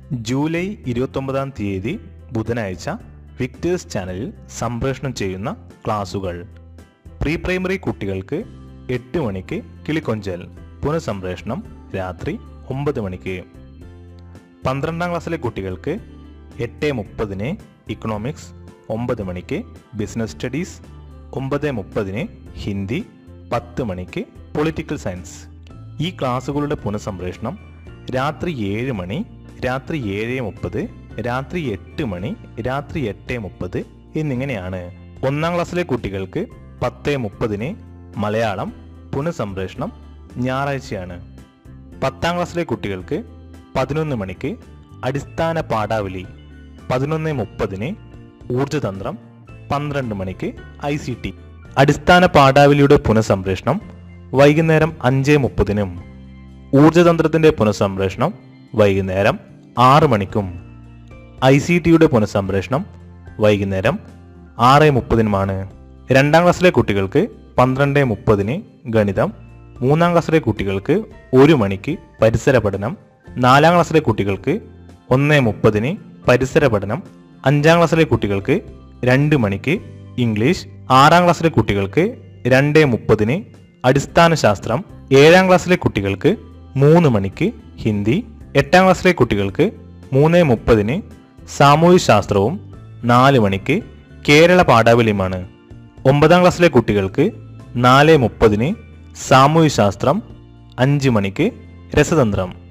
July ഇരുപത്തൊമ്പതാം തീയതി ബുധനാഴ്ച വിക്ടേഴ്സ് ചാനലിൽ സംപ്രേഷണം ചെയ്യുന്ന ക്ലാസുകൾ പ്രീ പ്രൈമറി കുട്ടികൾക്ക് എട്ട് മണിക്ക് കിളിക്കൊഞ്ചൽ പുനഃസംപ്രേഷണം രാത്രി ഒമ്പത് മണിക്ക് പന്ത്രണ്ടാം ക്ലാസ്സിലെ കുട്ടികൾക്ക് എട്ട് മുപ്പതിന് ഇക്കണോമിക്സ് ഒമ്പത് മണിക്ക് ബിസിനസ് സ്റ്റഡീസ് ഒമ്പത് മുപ്പതിന് ഹിന്ദി പത്ത് മണിക്ക് പൊളിറ്റിക്കൽ സയൻസ് ഈ ക്ലാസ്സുകളുടെ പുനഃസംപ്രേഷണം രാത്രി ഏഴ് മണി രാത്രി ഏഴ് മുപ്പത് രാത്രി എട്ട് മണി രാത്രി എട്ട് മുപ്പത് എന്നിങ്ങനെയാണ് ഒന്നാം ക്ലാസ്സിലെ കുട്ടികൾക്ക് പത്ത് മുപ്പതിന് മലയാളം പുനഃസംപ്രേഷണം ഞായറാഴ്ചയാണ് പത്താം ക്ലാസ്സിലെ കുട്ടികൾക്ക് പതിനൊന്ന് മണിക്ക് അടിസ്ഥാന പാഠാവലി പതിനൊന്ന് മുപ്പതിന് ഊർജതന്ത്രം പന്ത്രണ്ട് മണിക്ക് ഐ സി ടി അടിസ്ഥാന പാഠാവലിയുടെ പുനഃസംപ്രേഷണം വൈകുന്നേരം അഞ്ച് മുപ്പതിനും ഊർജതന്ത്രത്തിന്റെ പുനഃസംപ്രേഷണം വൈകുന്നേരം ആറ് മണിക്കും ഐ സി ടിയുടെ പുനഃസംപ്രേഷണം വൈകുന്നേരം ആറ് മുപ്പതിനുമാണ് രണ്ടാം ക്ലാസ്സിലെ കുട്ടികൾക്ക് പന്ത്രണ്ട് മുപ്പതിന് ഗണിതം മൂന്നാം ക്ലാസ്സിലെ കുട്ടികൾക്ക് ഒരു മണിക്ക് പരിസര പഠനം നാലാം ക്ലാസ്സിലെ കുട്ടികൾക്ക് ഒന്ന് മുപ്പതിന് പരിസര പഠനം അഞ്ചാം ക്ലാസ്സിലെ കുട്ടികൾക്ക് രണ്ട് മണിക്ക് ഇംഗ്ലീഷ് ആറാം ക്ലാസ്സിലെ കുട്ടികൾക്ക് രണ്ട് മുപ്പതിന് അടിസ്ഥാന ശാസ്ത്രം ഏഴാം ക്ലാസ്സിലെ കുട്ടികൾക്ക് മൂന്ന് മണിക്ക് ഹിന്ദി എട്ടാം ക്ലാസ്സിലെ കുട്ടികൾക്ക് മൂന്ന് മുപ്പതിന് സാമൂഹ്യ ശാസ്ത്രവും നാല് മണിക്ക് കേരള പാഠാവലിയുമാണ് ഒമ്പതാം ക്ലാസ്സിലെ കുട്ടികൾക്ക് നാല് മുപ്പതിന് സാമൂഹ്യ ശാസ്ത്രം അഞ്ച് മണിക്ക് രസതന്ത്രം